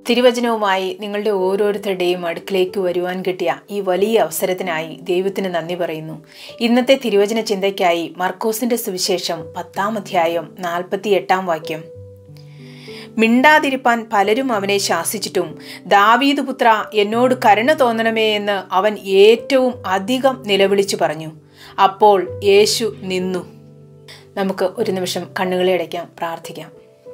തിരുവചനവുമായി നിങ്ങളുടെ ഓരോരുത്തരുടെയും അടുക്കിലേക്ക് വരുവാൻ കിട്ടിയ ഈ വലിയ അവസരത്തിനായി ദൈവത്തിന് നന്ദി പറയുന്നു ഇന്നത്തെ തിരുവചന ചിന്തയ്ക്കായി മർക്കോസിന്റെ സുവിശേഷം പത്താം അധ്യായം നാൽപ്പത്തി എട്ടാം വാക്യം മിണ്ടാതിരിപ്പാൻ പലരും അവനെ ശാസിച്ചിട്ടും ദാവീദ് പുത്ര എന്നോട് കരുണ തോന്നണമേ എന്ന് അവൻ ഏറ്റവും അധികം നിലവിളിച്ചു പറഞ്ഞു അപ്പോൾ യേശു നിന്നു നമുക്ക് ഒരു നിമിഷം കണ്ണുകളെ അടയ്ക്കാം പ്രാർത്ഥിക്കാം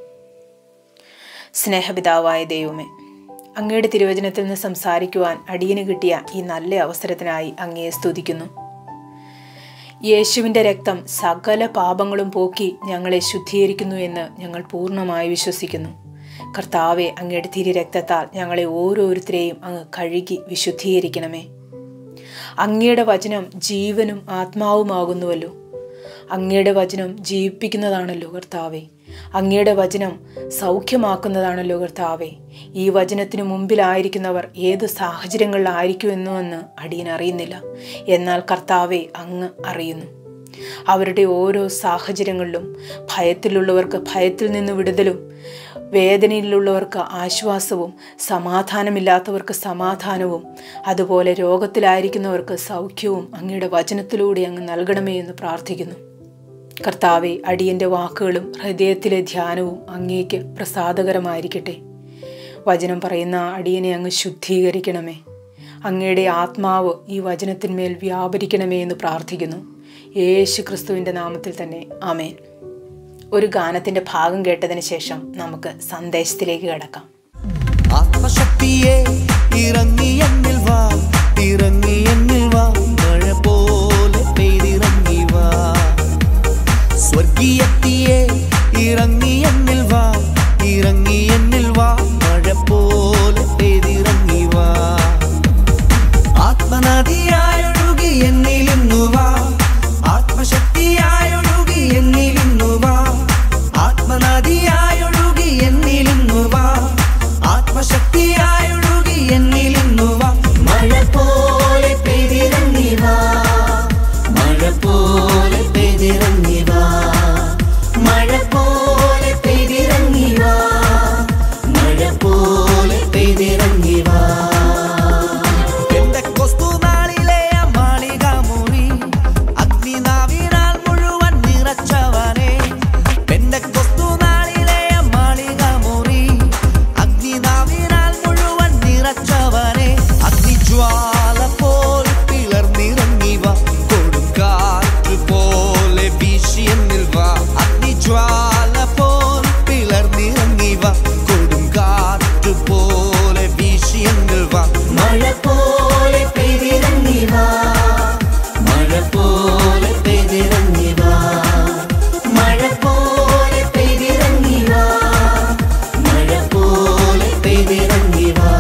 സ്നേഹപിതാവായ ദൈവമേ അങ്ങയുടെ തിരുവചനത്തിൽ നിന്ന് സംസാരിക്കുവാൻ അടിയന് കിട്ടിയ ഈ നല്ല അവസരത്തിനായി അങ്ങയെ സ്തുതിക്കുന്നു യേശുവിൻ്റെ രക്തം സകല പാപങ്ങളും പോക്കി ഞങ്ങളെ ശുദ്ധീകരിക്കുന്നു എന്ന് ഞങ്ങൾ പൂർണ്ണമായി വിശ്വസിക്കുന്നു കർത്താവെ അങ്ങയുടെ തിരി രക്തത്താൽ ഞങ്ങളെ ഓരോരുത്തരെയും അങ്ങ് കഴുകി വിശുദ്ധീകരിക്കണമേ അങ്ങയുടെ വചനം ജീവനും ആത്മാവുമാകുന്നുവല്ലോ അങ്ങയുടെ വചനം ജീവിപ്പിക്കുന്നതാണല്ലോ കർത്താവെ അങ്ങയുടെ വചനം സൗഖ്യമാക്കുന്നതാണല്ലോ കർത്താവെ ഈ വചനത്തിനു മുമ്പിലായിരിക്കുന്നവർ ഏത് സാഹചര്യങ്ങളിലായിരിക്കുമെന്നുവെന്ന് അടിയൻ അറിയുന്നില്ല എന്നാൽ കർത്താവെ അങ്ങ് അറിയുന്നു അവരുടെ ഓരോ സാഹചര്യങ്ങളിലും ഭയത്തിലുള്ളവർക്ക് ഭയത്തിൽ നിന്ന് വിടുതലും വേദനയിലുള്ളവർക്ക് ആശ്വാസവും സമാധാനമില്ലാത്തവർക്ക് സമാധാനവും അതുപോലെ രോഗത്തിലായിരിക്കുന്നവർക്ക് സൗഖ്യവും അങ്ങയുടെ വചനത്തിലൂടെ അങ്ങ് നൽകണമേ എന്ന് പ്രാർത്ഥിക്കുന്നു കർത്താവെ അടിയൻ്റെ വാക്കുകളും ഹൃദയത്തിലെ ധ്യാനവും അങ്ങേക്ക് പ്രസാദകരമായിരിക്കട്ടെ വചനം പറയുന്ന അടിയനെ അങ്ങ് ശുദ്ധീകരിക്കണമേ അങ്ങയുടെ ആത്മാവ് ഈ വചനത്തിന്മേൽ വ്യാപരിക്കണമേ എന്ന് പ്രാർത്ഥിക്കുന്നു യേശു ക്രിസ്തുവിൻ്റെ നാമത്തിൽ തന്നെ ആമേൻ ഒരു ഗാനത്തിൻ്റെ ഭാഗം കേട്ടതിന് ശേഷം നമുക്ക് സന്ദേശത്തിലേക്ക് കിടക്കാം ആത്മശക്തിയെ ഇറങ്ങി എന്നിൽ വാ ഇറങ്ങി എന്നിൽ വാ മഴ പോലെ പെയ്തിറങ്ങി വാ സ്വർഗീയത്തിയെ ഇറങ്ങി എന്നിൽ വാ ഇറങ്ങി എന്നിൽ വാ മഴ പോലെ പെയ്തിറങ്ങി വാ ആത്മനദിയായൊഴുകി എന്നിലിന്നു വാ ആത്മശക്തിയായൊഴുകി എന്നിലിന്നു വാ ആത്മനദിയായൊഴുകി എന്നിലിന്നു വാ ആത്മശക്തിയായൊഴുകി എന്നിലിന്നു വാ മഴ പോലെ പെയ്തിറങ്ങി വാ മഴ പോലെ പെയ്തിറങ്ങി വാ മഴ പോലെ പെയ്തിറങ്ങി വാ മഴ പോലെ പെയ്തിറങ്ങി വാ പെന്തക്കോസ്തുനാളിലെ ആ മാളികമുറി അഗ്നിനാവിനാൽ മുഴുവൻ നിറച്ചവനെ പെന്തക്കോസ്തുനാളിലെ ആ മാളികമുറി അഗ്നിനാവിനാൽ മുഴുവൻ നിറച്ചവനെ അഗ്നിജ്വാല പോൽ പിളർന്നിറങ്ങി വാ കൊടുങ്കാറ്റ് പോലെ വീശി എന്നിൽ വാ അഗ്നിജ്വാല പോൽ പിളർന്നിറങ്ങി വാ കൊടുങ്കാറ്റ് പോലെ വീശി എന്നിൽ വാ മഴ പോലെ പെയ്തിറങ്ങി വാ മഴ പോലെ പെയ്തിറങ്ങി വാ മഴ പോലെ പെയ്തിറങ്ങി വാ മഴ പോലെ പെയ്തിറങ്ങി വാ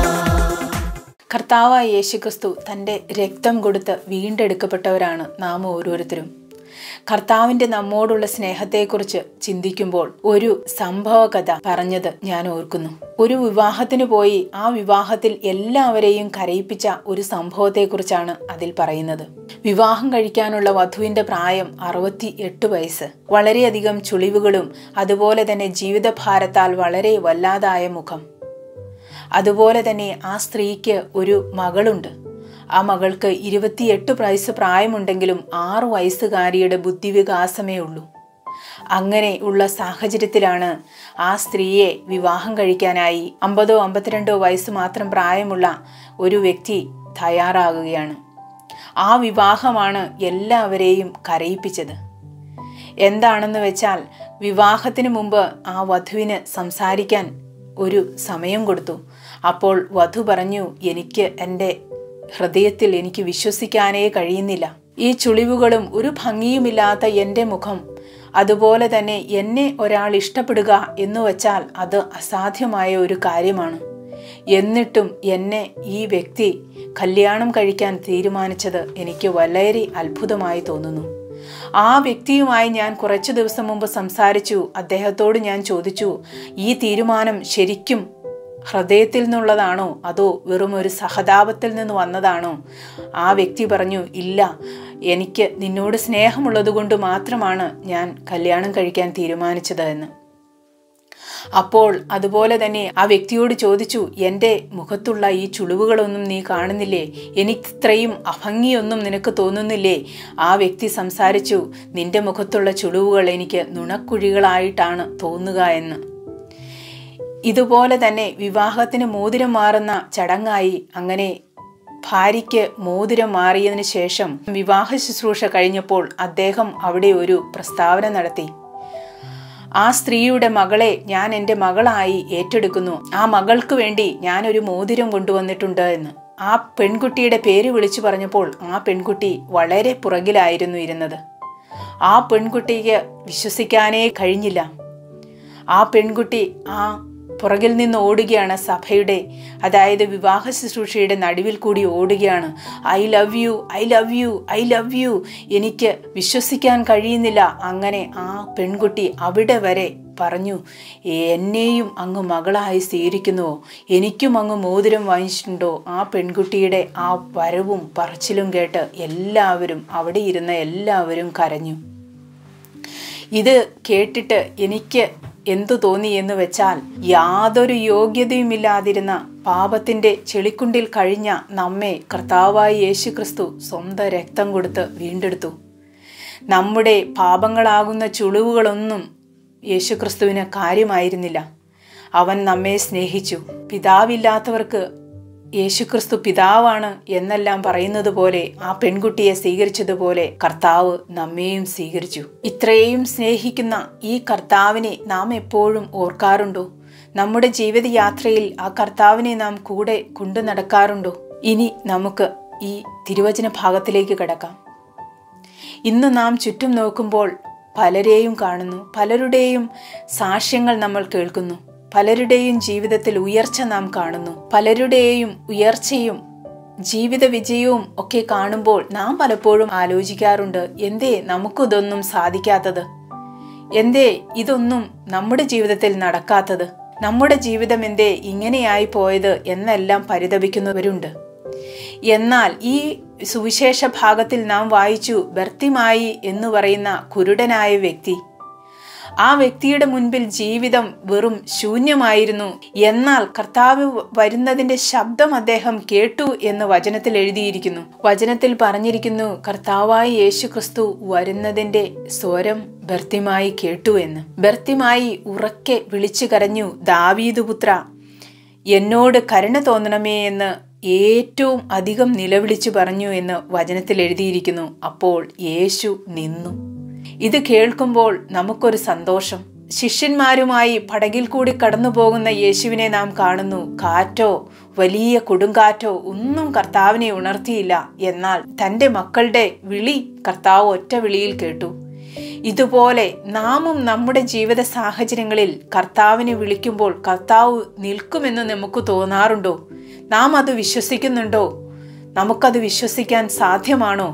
കർത്താവായ യേശുക്രിസ്തു തൻ്റെ രക്തം കൊടുത്ത് വീണ്ടെടുക്കപ്പെട്ടവരാണ് നാം ഓരോരുത്തരും കർത്താവിൻ്റെ നമ്മോടുള്ള സ്നേഹത്തെക്കുറിച്ച് ചിന്തിക്കുമ്പോൾ ഒരു സംഭവ കഥ പറഞ്ഞത് ഞാൻ ഓർക്കുന്നു ഒരു വിവാഹത്തിന് പോയി ആ വിവാഹത്തിൽ എല്ലാവരെയും കരയിപ്പിച്ച ഒരു സംഭവത്തെക്കുറിച്ചാണ് അതിൽ പറയുന്നത് വിവാഹം കഴിക്കാനുള്ള വധുവിന്റെ പ്രായം അറുപത്തി എട്ട് വയസ്സ് വളരെയധികം ചുളിവുകളും അതുപോലെ തന്നെ ജീവിതഭാരത്താൽ വളരെ വല്ലാതായ മുഖം അതുപോലെ തന്നെ ആ സ്ത്രീക്ക് ഒരു മകളുണ്ട് ആ മകൾക്ക് ഇരുപത്തിയെട്ട് വയസ്സ് പ്രായമുണ്ടെങ്കിലും ആറു വയസ്സുകാരിയുടെ ബുദ്ധിവികാസമേ ഉള്ളൂ അങ്ങനെ ഉള്ള സാഹചര്യത്തിലാണ് ആ സ്ത്രീയെ വിവാഹം കഴിക്കാനായി അമ്പതോ അമ്പത്തിരണ്ടോ വയസ്സ് മാത്രം പ്രായമുള്ള ഒരു വ്യക്തി തയ്യാറാകുകയാണ് ആ വിവാഹമാണ് എല്ലാവരെയും കരയിപ്പിച്ചത് എന്താണെന്ന് വെച്ചാൽ വിവാഹത്തിന് മുമ്പ് ആ വധുവിന് സംസാരിക്കാൻ ഒരു സമയം കൊടുത്തു അപ്പോൾ വധു പറഞ്ഞു എനിക്ക് എൻ്റെ ഹൃദയത്തിൽ എനിക്ക് വിശ്വസിക്കാനേ കഴിയുന്നില്ല ഈ ചുളിവുകളും ഒരു ഭംഗിയുമില്ലാത്ത എൻ്റെ മുഖം അതുപോലെ തന്നെ എന്നെ ഒരാൾ ഇഷ്ടപ്പെടുക എന്ന് വച്ചാൽ അത് അസാധ്യമായ ഒരു കാര്യമാണ് എന്നിട്ടും എന്നെ ഈ വ്യക്തി കല്യാണം കഴിക്കാൻ തീരുമാനിച്ചത് എനിക്ക് വളരെ അത്ഭുതമായി തോന്നുന്നു ആ വ്യക്തിയുമായി ഞാൻ കുറച്ചു ദിവസം മുമ്പ് സംസാരിച്ചു അദ്ദേഹത്തോട് ഞാൻ ചോദിച്ചു ഈ തീരുമാനം ശരിക്കും ഹൃദയത്തിൽ നിന്നുള്ളതാണോ അതോ വെറും ഒരു സഹതാപത്തിൽ നിന്ന് വന്നതാണോ ആ വ്യക്തി പറഞ്ഞു ഇല്ല എനിക്ക് നിന്നോട് സ്നേഹമുള്ളത് കൊണ്ട് മാത്രമാണ് ഞാൻ കല്യാണം കഴിക്കാൻ തീരുമാനിച്ചത് എന്ന് അപ്പോൾ അതുപോലെ തന്നെ ആ വ്യക്തിയോട് ചോദിച്ചു എൻ്റെ മുഖത്തുള്ള ഈ ചുളിവുകളൊന്നും നീ കാണുന്നില്ലേ എനിക്കിത്രയും അഭംഗിയൊന്നും നിനക്ക് തോന്നുന്നില്ലേ ആ വ്യക്തി സംസാരിച്ചു നിന്റെ മുഖത്തുള്ള ചുളിവുകൾ എനിക്ക് നുണക്കുഴികളായിട്ടാണ് തോന്നുക എന്ന് ഇതുപോലെ തന്നെ വിവാഹത്തിന് മോതിരം മാറുന്ന ചടങ്ങായി അങ്ങനെ ഭാര്യയ്ക്ക് മോതിരം മാറിയതിനു ശേഷം വിവാഹ ശുശ്രൂഷ കഴിഞ്ഞപ്പോൾ അദ്ദേഹം അവിടെ ഒരു പ്രസ്താവന നടത്തി ആ സ്ത്രീയുടെ മകളെ ഞാൻ എൻ്റെ മകളായി ഏറ്റെടുക്കുന്നു ആ മകൾക്ക് വേണ്ടി ഞാനൊരു മോതിരം കൊണ്ടുവന്നിട്ടുണ്ട് എന്ന് ആ പെൺകുട്ടിയുടെ പേര് വിളിച്ചു പറഞ്ഞപ്പോൾ ആ പെൺകുട്ടി വളരെ പുറകിലായിരുന്നു ഇരുന്നത് ആ പെൺകുട്ടിക്ക് വിശ്വസിക്കാനേ കഴിഞ്ഞില്ല ആ പെൺകുട്ടി ആ പുറകിൽ നിന്ന് ഓടുകയാണ് സഭയുടെ അതായത് വിവാഹ ശുശ്രൂഷയുടെ നടുവിൽ കൂടി ഓടുകയാണ് I love you I love you I love you എനിക്ക് വിശ്വസിക്കാൻ കഴിയുന്നില്ല അങ്ങനെ ആ പെൺകുട്ടി അവിടെ വരെ പറഞ്ഞു എന്നെയും അങ്ങ് മകളായി സ്വീകരിക്കുന്നുവോ എനിക്കും അങ്ങ് മോതിരം വാങ്ങിച്ചിട്ടുണ്ടോ ആ പെൺകുട്ടിയുടെ ആ വരവും പറച്ചിലും കേട്ട് എല്ലാവരും അവിടെ ഇരുന്ന എല്ലാവരും കരഞ്ഞു ഇത് കേട്ടിട്ട് എനിക്ക് എന്തു തോന്നി എന്ന് വെച്ചാൽ യാതൊരു യോഗ്യതയുമില്ലാതിരുന്ന പാപത്തിന്റെ ചെളിക്കുണ്ടിൽ കഴിഞ്ഞ നമ്മെ കർത്താവായ യേശു ക്രിസ്തു സ്വന്തം രക്തം കൊടുത്ത് വീണ്ടെടുത്തു നമ്മുടെ പാപങ്ങളാകുന്ന ചുളിവുകളൊന്നും യേശുക്രിസ്തുവിന് കാര്യമായിരുന്നില്ല അവൻ നമ്മെ സ്നേഹിച്ചു പിതാവില്ലാത്തവർക്ക് യേശുക്രിസ്തു പിതാവാണ് എന്നെല്ലാം പറയുന്നത് പോലെ ആ പെൺകുട്ടിയെ സ്വീകരിച്ചതുപോലെ കർത്താവ് നമ്മെയും സ്വീകരിച്ചു ഇത്രയും സ്നേഹിക്കുന്ന ഈ കർത്താവിനെ നാം എപ്പോഴും ഓർക്കാറുണ്ടോ നമ്മുടെ ജീവിതയാത്രയിൽ ആ കർത്താവിനെ നാം കൂടെ കൊണ്ടു നടക്കാറുണ്ടോ ഇനി നമുക്ക് ഈ തിരുവചന ഭാഗത്തിലേക്ക് കിടക്കാം ഇന്ന് നാം ചുറ്റും നോക്കുമ്പോൾ പലരെയും കാണുന്നു പലരുടെയും സാക്ഷ്യങ്ങൾ നമ്മൾ കേൾക്കുന്നു പലരുടെയും ജീവിതത്തിൽ ഉയർച്ച നാം കാണുന്നു പലരുടെയും ഉയർച്ചയും ജീവിത വിജയവും ഒക്കെ കാണുമ്പോൾ നാം പലപ്പോഴും ആലോചിക്കാറുണ്ട് എന്തേ നമുക്കിതൊന്നും സാധിക്കാത്തത് എന്തേ ഇതൊന്നും നമ്മുടെ ജീവിതത്തിൽ നടക്കാത്തത് നമ്മുടെ ജീവിതം എന്തേ ഇങ്ങനെയായി പോയത് എന്നെല്ലാം പരിതപിക്കുന്നവരുണ്ട് എന്നാൽ ഈ സുവിശേഷ ഭാഗത്തിൽ നാം വായിച്ചു ബർത്തിമായി എന്ന് പറയുന്ന കുരുടനായ വ്യക്തി ആ വ്യക്തിയുടെ മുൻപിൽ ജീവിതം വെറും ശൂന്യമായിരുന്നു എന്നാൽ കർത്താവ് വരുന്നതിന്റെ ശബ്ദം അദ്ദേഹം കേട്ടു എന്ന് വചനത്തിൽ എഴുതിയിരിക്കുന്നു വചനത്തിൽ പറഞ്ഞിരിക്കുന്നു കർത്താവായി യേശു ക്രിസ്തു വരുന്നതിന്റെ സ്വരം ബർത്തിമായി കേട്ടു എന്ന് ബർത്തിമായി ഉറക്കെ വിളിച്ചു കരഞ്ഞു ദാവീദുപുത്ര എന്നോട് കരുണ തോന്നണമേ എന്ന് ഏറ്റവും അധികം നിലവിളിച്ചു പറഞ്ഞു എന്ന് വചനത്തിൽ എഴുതിയിരിക്കുന്നു അപ്പോൾ യേശു നിന്നു ഇത് കേൾക്കുമ്പോൾ നമുക്കൊരു സന്തോഷം ശിഷ്യന്മാരുമായി പടകിൽ കൂടി കടന്നു പോകുന്ന യേശുവിനെ നാം കാണുന്നു കാറ്റോ വലിയ കൊടുങ്കാറ്റോ ഒന്നും കർത്താവിനെ ഉണർത്തിയില്ല എന്നാൽ തൻ്റെ മക്കളുടെ വിളി കർത്താവ് ഒറ്റ വിളിയിൽ കേട്ടു ഇതുപോലെ നാമും നമ്മുടെ ജീവിത സാഹചര്യങ്ങളിൽ കർത്താവിനെ വിളിക്കുമ്പോൾ കർത്താവ് നിൽക്കുമെന്ന് നമുക്ക് തോന്നാറുണ്ടോ നാം അത് വിശ്വസിക്കുന്നുണ്ടോ നമുക്കത് വിശ്വസിക്കാൻ സാധ്യമാണോ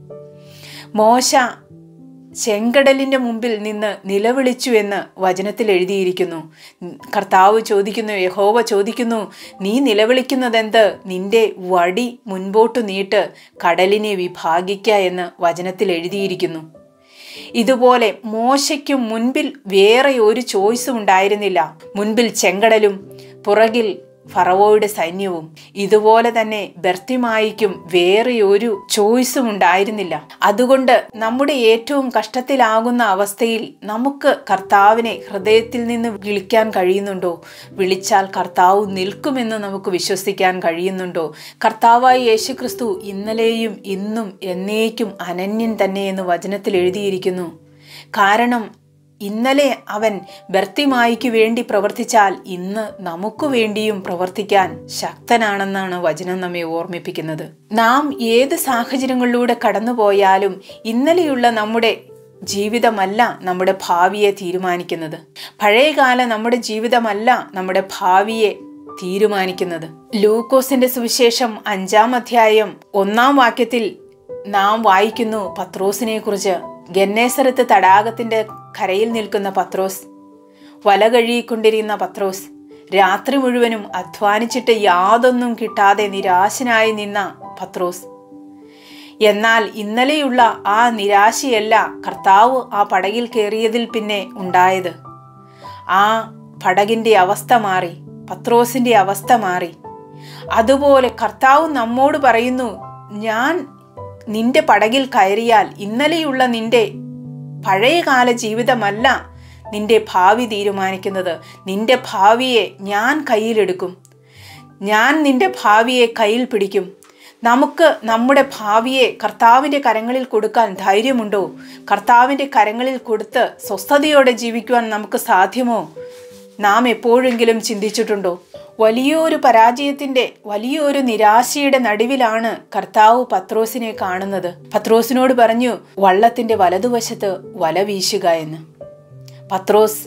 മോശ ചെങ്കടലിന്റെ മുമ്പിൽ നിന്ന് നിലവിളിച്ചു എന്ന് വചനത്തിൽ എഴുതിയിരിക്കുന്നു കർത്താവ് ചോദിക്കുന്നു യഹോവ ചോദിക്കുന്നു നീ നിലവിളിക്കുന്നതെന്ത് നിന്റെ വടി മുൻപോട്ടു നീട്ട് കടലിനെ വിഭാഗിക്ക എന്ന് വചനത്തിൽ എഴുതിയിരിക്കുന്നു ഇതുപോലെ മോശയ്ക്കും മുൻപിൽ വേറെ ഒരു ചോയ്സും ഉണ്ടായിരുന്നില്ല മുൻപിൽ ചെങ്കടലും പുറകിൽ ഫറവോയുടെ സൈന്യവും ഇതുപോലെ തന്നെ ബർത്തിമായിക്കും വേറെ ഒരു ചോയ്സും ഉണ്ടായിരുന്നില്ല അതുകൊണ്ട് നമ്മുടെ ഏറ്റവും കഷ്ടത്തിലാകുന്ന അവസ്ഥയിൽ നമുക്ക് കർത്താവിനെ ഹൃദയത്തിൽ നിന്ന് വിളിക്കാൻ കഴിയുന്നുണ്ടോ വിളിച്ചാൽ കർത്താവ് നിൽക്കുമെന്ന് നമുക്ക് വിശ്വസിക്കാൻ കഴിയുന്നുണ്ടോ കർത്താവായ യേശുക്രിസ്തു ഇന്നലെയും ഇന്നും എന്നേക്കും അനന്യൻ തന്നെ എന്ന് വചനത്തിൽ എഴുതിയിരിക്കുന്നു കാരണം ഇന്നലെ അവൻ ബർത്തിമായിക്ക് വേണ്ടി പ്രവർത്തിച്ചാൽ ഇന്ന് നമുക്ക് വേണ്ടിയും പ്രവർത്തിക്കാൻ ശക്തനാണെന്നാണ് വചനം നമ്മെ ഓർമ്മിപ്പിക്കുന്നത് നാം ഏത് സാഹചര്യങ്ങളിലൂടെ കടന്നുപോയാലും ഇന്നലെയുള്ള നമ്മുടെ ജീവിതമല്ല നമ്മുടെ ഭാവിയെ തീരുമാനിക്കുന്നത് പഴയകാല നമ്മുടെ ജീവിതമല്ല നമ്മുടെ ഭാവിയെ തീരുമാനിക്കുന്നത് ലൂക്കോസിന്റെ സുവിശേഷം അഞ്ചാം അധ്യായം ഒന്നാം വാക്യത്തിൽ നാം വായിക്കുന്നു പത്രോസിനെ കുറിച്ച് ഗന്നേസരത്ത് തടാകത്തിന്റെ കരയിൽ നിൽക്കുന്ന പത്രോസ് വല കഴുകിക്കൊണ്ടിരുന്ന പത്രോസ് രാത്രി മുഴുവനും അധ്വാനിച്ചിട്ട് യാതൊന്നും കിട്ടാതെ നിരാശനായി നിന്ന പത്രോസ് എന്നാൽ ഇന്നലെയുള്ള ആ നിരാശയല്ല കർത്താവ് ആ പടകിൽ കയറിയതിൽ പിന്നെ ഉണ്ടായത് ആ പടകിന്റെ അവസ്ഥ മാറി പത്രോസിന്റെ അവസ്ഥ മാറി അതുപോലെ കർത്താവ് നമ്മോട് പറയുന്നു ഞാൻ നിന്റെ പടകിൽ കയറിയാൽ ഇന്നലെയുള്ള നിന്റെ പഴയകാല ജീവിതമല്ല നിന്റെ ഭാവി തീരുമാനിക്കുന്നത് നിന്റെ ഭാവിയെ ഞാൻ കയ്യിലെടുക്കും ഞാൻ നിന്റെ ഭാവിയെ കയ്യിൽ പിടിക്കും നമുക്ക് നമ്മുടെ ഭാവിയെ കർത്താവിൻ്റെ കരങ്ങളിൽ കൊടുക്കാൻ ധൈര്യമുണ്ടോ കർത്താവിൻ്റെ കരങ്ങളിൽ കൊടുത്ത് സ്വസ്ഥതയോടെ ജീവിക്കുവാൻ നമുക്ക് സാധ്യമോ നാം എപ്പോഴെങ്കിലും ചിന്തിച്ചിട്ടുണ്ടോ വലിയൊരു പരാജയത്തിന്റെ വലിയൊരു നിരാശയുടെ നടുവിലാണ് കർത്താവ് പത്രോസിനെ കാണുന്നത് പത്രോസിനോട് പറഞ്ഞു വള്ളത്തിന്റെ വലതുവശത്ത് വല വീശുക എന്ന് പത്രോസ്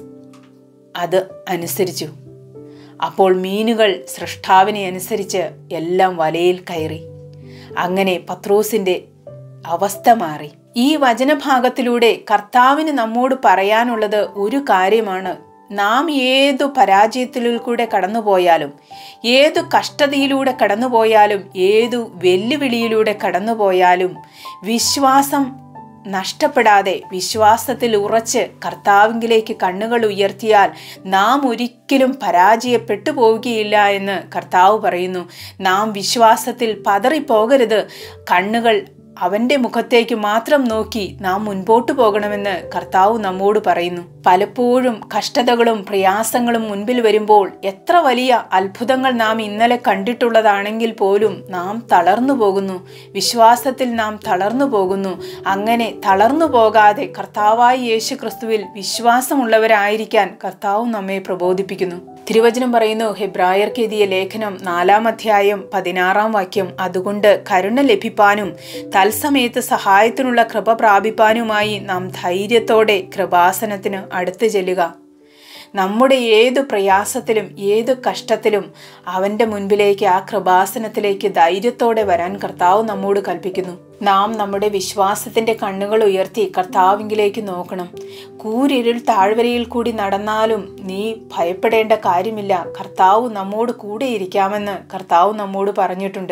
അത് അനുസരിച്ചു അപ്പോൾ മീനുകൾ സൃഷ്ടാവിനെ അനുസരിച്ച് എല്ലാം വലയിൽ കയറി അങ്ങനെ പത്രോസിന്റെ അവസ്ഥ മാറി ഈ വചനഭാഗത്തിലൂടെ കർത്താവിന് നമ്മോട് പറയാനുള്ളത് ഒരു കാര്യമാണ് നാം ഏതു പരാജയത്തിലൂടെ കൂടെ കടന്നുപോയാലും ഏതു കഷ്ടതയിലൂടെ കടന്നുപോയാലും ഏതു വെല്ലുവിളിയിലൂടെ കടന്നുപോയാലും വിശ്വാസം നഷ്ടപ്പെടാതെ വിശ്വാസത്തിൽ ഉറച്ച് കർത്താവിങ്കിലേക്ക് കണ്ണുകൾ ഉയർത്തിയാൽ നാം ഒരിക്കലും പരാജയപ്പെട്ടു പോവുകയില്ല എന്ന് കർത്താവ് പറയുന്നു നാം വിശ്വാസത്തിൽ പതറിപ്പോകരുത് കണ്ണുകൾ അവന്റെ മുഖത്തേക്ക് മാത്രം നോക്കി നാം മുൻപോട്ട് പോകണമെന്ന് കർത്താവ് നമ്മോട് പറയുന്നു പലപ്പോഴും കഷ്ടതകളും പ്രയാസങ്ങളും മുൻപിൽ വരുമ്പോൾ എത്ര വലിയ അത്ഭുതങ്ങൾ നാം ഇന്നലെ കണ്ടിട്ടുള്ളതാണെങ്കിൽ പോലും നാം തളർന്നു പോകുന്നു വിശ്വാസത്തിൽ നാം തളർന്നു പോകുന്നു അങ്ങനെ തളർന്നു പോകാതെ കർത്താവായ യേശു ക്രിസ്തുവിൽ വിശ്വാസമുള്ളവരായിരിക്കാൻ കർത്താവ് നമ്മെ പ്രബോധിപ്പിക്കുന്നു തിരുവചനം പറയുന്നു ഹെബ്രായർക്ക് എഴുതിയ ലേഖനം നാലാം അധ്യായം പതിനാറാം വാക്യം അതുകൊണ്ട് കരുണ ലഭിപ്പാനും തത്സമയത്ത് സഹായത്തിനുള്ള കൃപ പ്രാപിപ്പാനുമായി നാം ധൈര്യത്തോടെ കൃപാസനത്തിന് അടുത്ത് ചെല്ലുക നമ്മുടെ ഏതു പ്രയാസത്തിലും ഏതു കഷ്ടത്തിലും അവന്റെ മുൻപിലേക്ക് ആ കൃപാസനത്തിലേക്ക് ധൈര്യത്തോടെ വരാൻ കർത്താവ് നമ്മോട് കൽപ്പിക്കുന്നു നാം നമ്മുടെ വിശ്വാസത്തിന്റെ കണ്ണുകൾ ഉയർത്തി കർത്താവിങ്കിലേക്ക് നോക്കണം കൂരിരുൾ താഴ്വരയിൽ കൂടി നടന്നാലും നീ ഭയപ്പെടേണ്ട കാര്യമില്ല കർത്താവ് നമ്മോട് കൂടെ ഇരിക്കാമെന്ന് കർത്താവ് നമ്മോട് പറഞ്ഞിട്ടുണ്ട്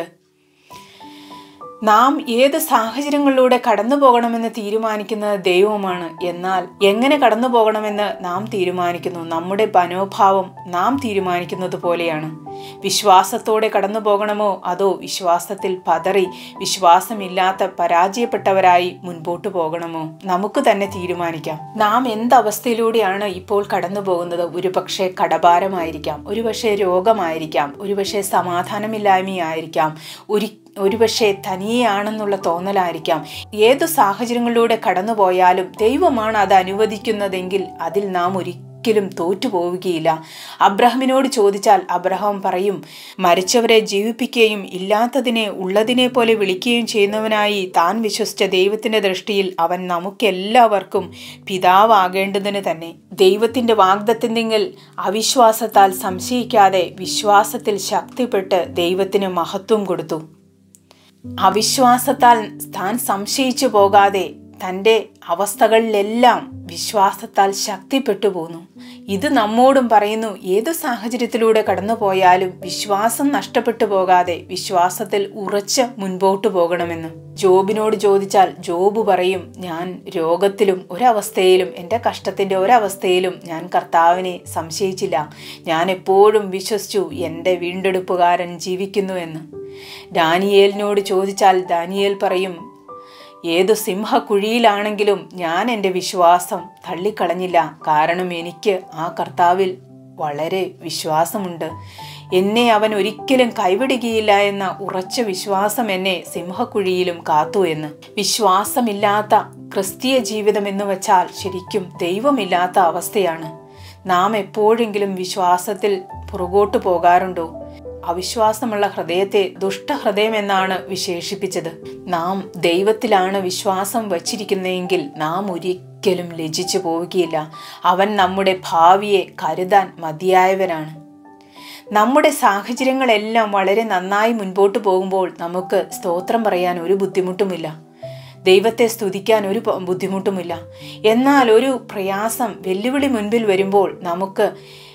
നാം ഏത് സാഹചര്യങ്ങളിലൂടെ കടന്നു പോകണമെന്ന് തീരുമാനിക്കുന്നത് ദൈവമാണ് എന്നാൽ എങ്ങനെ കടന്നു പോകണമെന്ന് നാം തീരുമാനിക്കുന്നു നമ്മുടെ മനോഭാവം നാം തീരുമാനിക്കുന്നത് പോലെയാണ് വിശ്വാസത്തോടെ കടന്നു പോകണമോ അതോ വിശ്വാസത്തിൽ പതറി വിശ്വാസമില്ലാത്ത പരാജയപ്പെട്ടവരായി മുൻപോട്ട് പോകണമോ നമുക്ക് തന്നെ തീരുമാനിക്കാം നാം എന്തവസ്ഥയിലൂടെയാണ് ഇപ്പോൾ കടന്നു പോകുന്നത് ഒരുപക്ഷെ കടഭാരമായിരിക്കാം ഒരുപക്ഷെ രോഗമായിരിക്കാം ഒരുപക്ഷെ സമാധാനമില്ലായ്മയായിരിക്കാം ഒരു ഒരുപക്ഷെ തനിയെയാണെന്നുള്ള തോന്നലായിരിക്കാം ഏതു സാഹചര്യങ്ങളിലൂടെ കടന്നുപോയാലും ദൈവമാണ് അത് അനുവദിക്കുന്നതെങ്കിൽ അതിൽ നാം ഒരിക്കലും തോറ്റുപോവുകയില്ല അബ്രഹമിനോട് ചോദിച്ചാൽ അബ്രഹാം പറയും മരിച്ചവരെ ജീവിപ്പിക്കുകയും ഇല്ലാത്തതിനെ ഉള്ളതിനെ പോലെ വിളിക്കുകയും ചെയ്യുന്നവനായി താൻ വിശ്വസിച്ച ദൈവത്തിന്റെ ദൃഷ്ടിയിൽ അവൻ നമുക്കെല്ലാവർക്കും പിതാവാകേണ്ടതിന് തന്നെ ദൈവത്തിന്റെ വാഗ്ദത്തിന്തെങ്കിൽ അവിശ്വാസത്താൽ സംശയിക്കാതെ വിശ്വാസത്തിൽ ശക്തിപ്പെട്ട് ദൈവത്തിന് മഹത്വം കൊടുത്തു അവിശ്വാസത്താൽ താൻ സംശയിച്ചു പോകാതെ തൻ്റെ അവസ്ഥകളിലെല്ലാം വിശ്വാസത്താൽ ശക്തിപ്പെട്ടു പോന്നു ഇത് നമ്മോടും പറയുന്നു ഏതു സാഹചര്യത്തിലൂടെ കടന്നു പോയാലും വിശ്വാസം നഷ്ടപ്പെട്ടു പോകാതെ വിശ്വാസത്തിൽ ഉറച്ച് മുൻപോട്ട് പോകണമെന്ന് ജോബിനോട് ചോദിച്ചാൽ ജോബ് പറയും ഞാൻ രോഗത്തിലും ഒരവസ്ഥയിലും എൻ്റെ കഷ്ടത്തിൻ്റെ ഒരവസ്ഥയിലും ഞാൻ കർത്താവിനെ സംശയിച്ചില്ല ഞാൻ എപ്പോഴും വിശ്വസിച്ചു എൻ്റെ വീണ്ടെടുപ്പുകാരൻ ജീവിക്കുന്നു എന്ന് ഡാനിയേലിനോട് ചോദിച്ചാൽ ദാനിയേൽ പറയും ഏതു സിംഹക്കുഴിയിലാണെങ്കിലും ഞാൻ എൻ്റെ വിശ്വാസം തള്ളിക്കളഞ്ഞില്ല കാരണം എനിക്ക് ആ കർത്താവിൽ വളരെ വിശ്വാസമുണ്ട് എന്നെ അവൻ ഒരിക്കലും കൈവിടുകയില്ല എന്ന ഉറച്ച വിശ്വാസം എന്നെ സിംഹക്കുഴിയിലും കാത്തു എന്ന് വിശ്വാസമില്ലാത്ത ക്രിസ്തീയ ജീവിതം എന്ന് വെച്ചാൽ ശരിക്കും ദൈവമില്ലാത്ത അവസ്ഥയാണ് നാം എപ്പോഴെങ്കിലും വിശ്വാസത്തിൽ പുറകോട്ട് പോകാറുണ്ടോ അവിശ്വാസമുള്ള ഹൃദയത്തെ ദുഷ്ടഹൃദയം എന്നാണ് വിശേഷിപ്പിച്ചത് നാം ദൈവത്തിലാണ് വിശ്വാസം വച്ചിരിക്കുന്നതെങ്കിൽ നാം ഒരിക്കലും ലജിച്ചു പോവുകയില്ല അവൻ നമ്മുടെ ഭാവിയെ കരുതാൻ മതിയായവനാണ് നമ്മുടെ സാഹചര്യങ്ങളെല്ലാം വളരെ നന്നായി മുൻപോട്ട് പോകുമ്പോൾ നമുക്ക് സ്തോത്രം പറയാൻ ഒരു ബുദ്ധിമുട്ടുമില്ല ദൈവത്തെ സ്തുതിക്കാൻ ഒരു ബുദ്ധിമുട്ടുമില്ല എന്നാൽ ഒരു പ്രയാസം വെല്ലുവിളി മുൻപിൽ വരുമ്പോൾ നമുക്ക്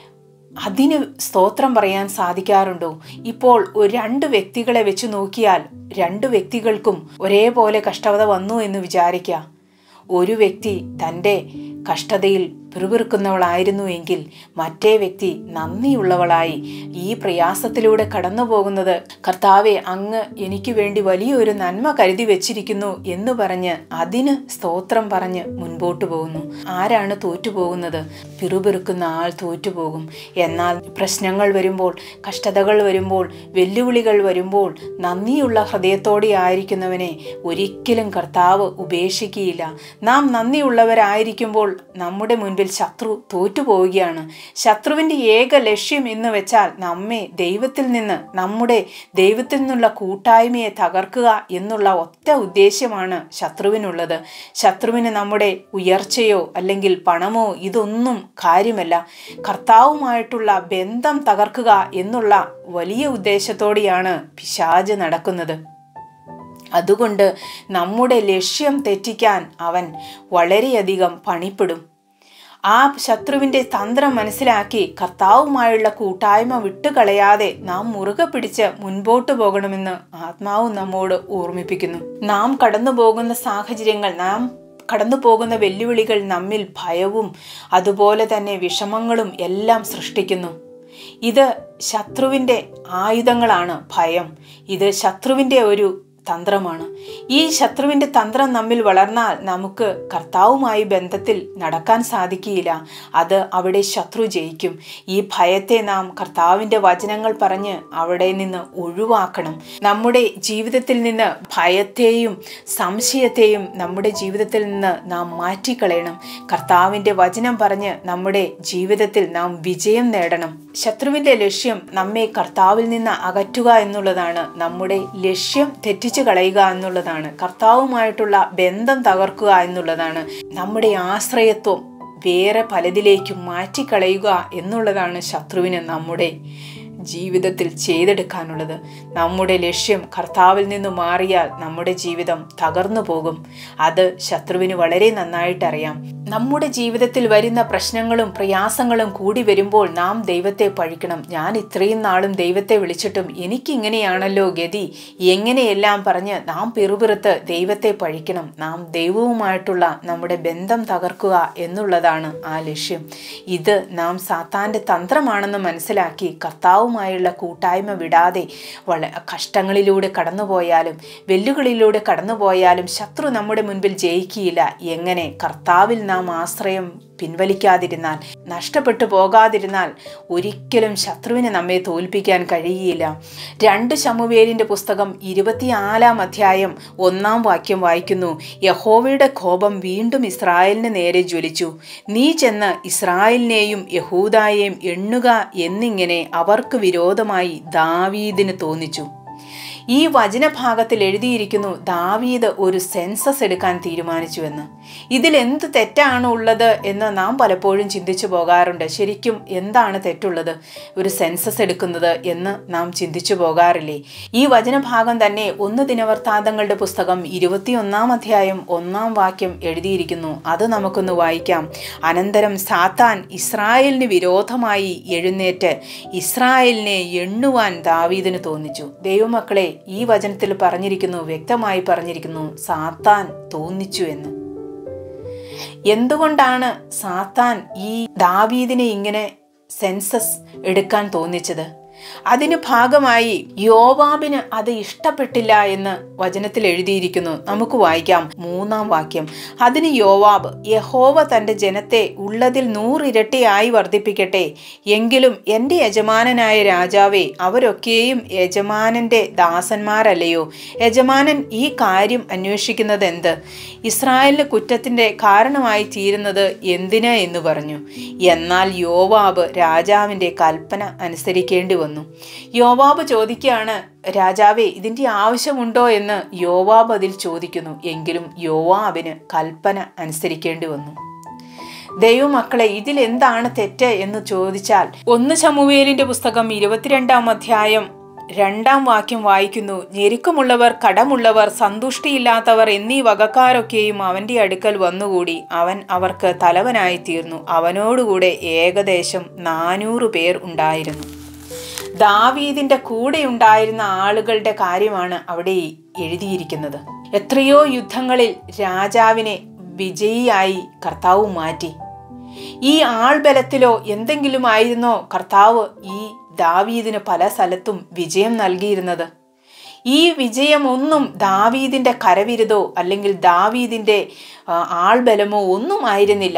അതിന് സ്തോത്രം പറയാൻ സാധിക്കാറുണ്ടോ ഇപ്പോൾ ഒരു രണ്ട് വ്യക്തികളെ വെച്ച് നോക്കിയാൽ രണ്ട് വ്യക്തികൾക്കും ഒരേപോലെ കഷ്ടത വന്നു എന്ന് വിചാരിക്കുക ഒരു വ്യക്തി തൻ്റെ കഷ്ടതയിൽ പിറുപിറുക്കുന്നവളായിരുന്നു എങ്കിൽ മറ്റേ വ്യക്തി നന്ദിയുള്ളവളായി ഈ പ്രയാസത്തിലൂടെ കടന്നു പോകുന്നത് കർത്താവെ അങ്ങ് എനിക്ക് വേണ്ടി വലിയൊരു നന്മ കരുതി വെച്ചിരിക്കുന്നു എന്ന് പറഞ്ഞ് അതിന് സ്തോത്രം പറഞ്ഞ് മുൻപോട്ട് പോകുന്നു ആരാണ് തോറ്റുപോകുന്നത് പിറുപിറുക്കുന്ന ആൾ തോറ്റുപോകും എന്നാൽ പ്രശ്നങ്ങൾ വരുമ്പോൾ കഷ്ടതകൾ വരുമ്പോൾ വെല്ലുവിളികൾ വരുമ്പോൾ നന്ദിയുള്ള ഹൃദയത്തോടെ ആയിരിക്കുന്നവനെ ഒരിക്കലും കർത്താവ് ഉപേക്ഷിക്കുകയില്ല നാം നന്ദിയുള്ളവരായിരിക്കുമ്പോൾ നമ്മുടെ മുൻപിൽ ശത്രു തോറ്റുപോവുകയാണ് ശത്രുവിൻ്റെ ഏക ലക്ഷ്യം എന്ന് വെച്ചാൽ നമ്മെ ദൈവത്തിൽ നിന്ന് നമ്മുടെ ദൈവത്തിൽ നിന്നുള്ള കൂട്ടായ്മയെ തകർക്കുക എന്നുള്ള ഒറ്റ ഉദ്ദേശ്യമാണ് ശത്രുവിനുള്ളത് ശത്രുവിന് നമ്മുടെ ഉയർച്ചയോ അല്ലെങ്കിൽ പണമോ ഇതൊന്നും കാര്യമല്ല കർത്താവുമായിട്ടുള്ള ബന്ധം തകർക്കുക എന്നുള്ള വലിയ ഉദ്ദേശത്തോടെയാണ് പിശാജ് നടക്കുന്നത് അതുകൊണ്ട് നമ്മുടെ ലക്ഷ്യം തെറ്റിക്കാൻ അവൻ വളരെയധികം പണിപ്പെടും ആ ശത്രുവിൻ്റെ തന്ത്രം മനസ്സിലാക്കി കർത്താവുമായുള്ള കൂട്ടായ്മ വിട്ടുകളയാതെ നാം മുറുകെ പിടിച്ച് മുൻപോട്ട് പോകണമെന്ന് ആത്മാവ് നമ്മോട് ഓർമ്മിപ്പിക്കുന്നു നാം കടന്നു പോകുന്ന സാഹചര്യങ്ങൾ നാം കടന്നു പോകുന്ന വെല്ലുവിളികൾ നമ്മിൽ ഭയവും അതുപോലെ തന്നെ വിഷമങ്ങളും എല്ലാം സൃഷ്ടിക്കുന്നു ഇത് ശത്രുവിൻ്റെ ആയുധങ്ങളാണ് ഭയം ഇത് ശത്രുവിൻ്റെ ഒരു തന്ത്രമാണ് ഈ ശത്രുവിൻ്റെ തന്ത്രം നമ്മിൽ വളർന്നാൽ നമുക്ക് കർത്താവുമായി ബന്ധത്തിൽ നടക്കാൻ സാധിക്കുകയില്ല അത് അവിടെ ശത്രു ജയിക്കും ഈ ഭയത്തെ നാം കർത്താവിൻ്റെ വചനങ്ങൾ പറഞ്ഞ് അവിടെ നിന്ന് ഒഴിവാക്കണം നമ്മുടെ ജീവിതത്തിൽ നിന്ന് ഭയത്തെയും സംശയത്തെയും നമ്മുടെ ജീവിതത്തിൽ നിന്ന് നാം മാറ്റിക്കളയണം കർത്താവിൻ്റെ വചനം പറഞ്ഞ് നമ്മുടെ ജീവിതത്തിൽ നാം വിജയം നേടണം ശത്രുവിൻ്റെ ലക്ഷ്യം നമ്മെ കർത്താവിൽ നിന്ന് അകറ്റുക എന്നുള്ളതാണ് നമ്മുടെ ലക്ഷ്യം തെറ്റിച്ചു കളയുക എന്നുള്ളതാണ് കർത്താവുമായിട്ടുള്ള ബന്ധം തകർക്കുക എന്നുള്ളതാണ് നമ്മുടെ ആശ്രയത്വം വേറെ പലതിലേക്കും മാറ്റിക്കളയുക എന്നുള്ളതാണ് ശത്രുവിന് നമ്മുടെ ജീവിതത്തിൽ ചെയ്തെടുക്കാനുള്ളത് നമ്മുടെ ലക്ഷ്യം കർത്താവിൽ നിന്ന് മാറിയാൽ നമ്മുടെ ജീവിതം തകർന്നു പോകും അത് ശത്രുവിന് വളരെ നന്നായിട്ട് അറിയാം നമ്മുടെ ജീവിതത്തിൽ വരുന്ന പ്രശ്നങ്ങളും പ്രയാസങ്ങളും കൂടി വരുമ്പോൾ നാം ദൈവത്തെ പഴിക്കണം ഞാൻ ഇത്രയും നാളും ദൈവത്തെ വിളിച്ചിട്ടും എനിക്കിങ്ങനെയാണല്ലോ ഗതി എങ്ങനെയെല്ലാം പറഞ്ഞ് നാം പിറുപിറുത്ത് ദൈവത്തെ പഴിക്കണം നാം ദൈവവുമായിട്ടുള്ള നമ്മുടെ ബന്ധം തകർക്കുക എന്നുള്ളതാണ് ആ ലക്ഷ്യം ഇത് നാം സാത്താൻ്റെ തന്ത്രമാണെന്ന് മനസ്സിലാക്കി കർത്താവുമായുള്ള കൂട്ടായ്മ വിടാതെ വള കഷ്ടങ്ങളിലൂടെ കടന്നുപോയാലും വെല്ലുകളിലൂടെ കടന്നുപോയാലും ശത്രു നമ്മുടെ മുൻപിൽ ജയിക്കുകയില്ല എങ്ങനെ കർത്താവിൽ നാം ആശ്രയം പിൻവലിക്കാതിരുന്നാൽ നഷ്ടപ്പെട്ടു പോകാതിരുന്നാൽ ഒരിക്കലും ശത്രുവിനെ നമ്മെ തോൽപ്പിക്കാൻ കഴിയുകയില്ല രണ്ട് ശമുവേലിൻ്റെ പുസ്തകം ഇരുപത്തിനാലാം അധ്യായം ഒന്നാം വാക്യം വായിക്കുന്നു യഹോവയുടെ കോപം വീണ്ടും ഇസ്രായേലിന് നേരെ ജ്വലിച്ചു നീ ചെന്ന് ഇസ്രായേലിനെയും യഹൂദായെയും എണ്ണുക എന്നിങ്ങനെ അവർക്ക് വിരോധമായി ദാവീദിന് തോന്നിച്ചു ഈ വചനഭാഗത്തിൽ എഴുതിയിരിക്കുന്നു ദാവീദ് ഒരു സെൻസസ് എടുക്കാൻ തീരുമാനിച്ചുവെന്ന് ഇതിൽ എന്ത് തെറ്റാണ് ഉള്ളത് എന്ന് നാം പലപ്പോഴും ചിന്തിച്ചു പോകാറുണ്ട് ശരിക്കും എന്താണ് തെറ്റുള്ളത് ഒരു സെൻസസ് എടുക്കുന്നത് എന്ന് നാം ചിന്തിച്ചു പോകാറില്ലേ ഈ വചനഭാഗം തന്നെ ഒന്ന് ദിനവൃത്താന്തങ്ങളുടെ പുസ്തകം ഇരുപത്തിയൊന്നാം അധ്യായം ഒന്നാം വാക്യം എഴുതിയിരിക്കുന്നു അത് നമുക്കൊന്ന് വായിക്കാം അനന്തരം സാത്താൻ ഇസ്രായേലിന് വിരോധമായി എഴുന്നേറ്റ് ഇസ്രായേലിനെ എണ്ണുവാൻ ദാവീദിന് തോന്നിച്ചു ദൈവമക്കളെ ഈ വചനത്തിൽ പറഞ്ഞിരിക്കുന്നു വ്യക്തമായി പറഞ്ഞിരിക്കുന്നു സാത്താൻ തോന്നിച്ചു എന്ന് എന്തുകൊണ്ടാണ് സാത്താൻ ഈ ദാവീദിനെ ഇങ്ങനെ സെൻസസ് എടുക്കാൻ തോന്നിച്ചത് അതിന് ഭാഗമായി യോവാബിന് അത് ഇഷ്ടപ്പെട്ടില്ല എന്ന് വചനത്തിൽ എഴുതിയിരിക്കുന്നു നമുക്ക് വായിക്കാം മൂന്നാം വാക്യം അതിന് യോവാബ് യഹോവ തൻ്റെ ജനത്തെ ഉള്ളതിൽ നൂറിരട്ടിയായി വർദ്ധിപ്പിക്കട്ടെ എങ്കിലും എൻ്റെ യജമാനനായ രാജാവേ അവരൊക്കെയും യജമാനന്റെ ദാസന്മാരല്ലയോ യജമാനൻ ഈ കാര്യം അന്വേഷിക്കുന്നത് എന്ത് ഇസ്രായേലിന് കുറ്റത്തിൻ്റെ കാരണമായി തീരുന്നത് എന്തിന് എന്ന് പറഞ്ഞു എന്നാൽ യോവാബ് രാജാവിൻ്റെ കൽപ്പന അനുസരിക്കേണ്ടി വന്നു യോവാബ് ചോദിക്കുകയാണ് രാജാവേ ഇതിൻ്റെ ആവശ്യമുണ്ടോ എന്ന് യോവാബ് അതിൽ ചോദിക്കുന്നു എങ്കിലും യോവാബിന് കൽപ്പന അനുസരിക്കേണ്ടി വന്നു ദൈവമക്കളെ ഇതിൽ എന്താണ് തെറ്റ് എന്ന് ചോദിച്ചാൽ ഒന്ന് ചമുവേലിന്റെ പുസ്തകം ഇരുപത്തിരണ്ടാം അധ്യായം രണ്ടാം വാക്യം വായിക്കുന്നു ഞെരുക്കമുള്ളവർ കടമുള്ളവർ സന്തുഷ്ടിയില്ലാത്തവർ എന്നീ വകക്കാരൊക്കെയും അവന്റെ അടുക്കൽ വന്നുകൂടി അവൻ അവർക്ക് തലവനായി തീർന്നു അവനോടുകൂടെ ഏകദേശം നാനൂറ് പേർ ഉണ്ടായിരുന്നു ദാവീദിന്റെ കൂടെ ഉണ്ടായിരുന്ന ആളുകളുടെ കാര്യമാണ് അവിടെ എഴുതിയിരിക്കുന്നത് എത്രയോ യുദ്ധങ്ങളിൽ രാജാവിനെ വിജയിയായി കർത്താവ് മാറ്റി ഈ ആൾബലത്തിലോ എന്തെങ്കിലും ആയിരുന്നോ കർത്താവ് ഈ ദാവീദിന് പല സ്ഥലത്തും വിജയം നൽകിയിരുന്നത് ഈ വിജയമൊന്നും ദാവീദിന്റെ കരവിരുതോ അല്ലെങ്കിൽ ദാവീദിന്റെ ആ, ആൾബലമോ ഒന്നും ആയിരുന്നില്ല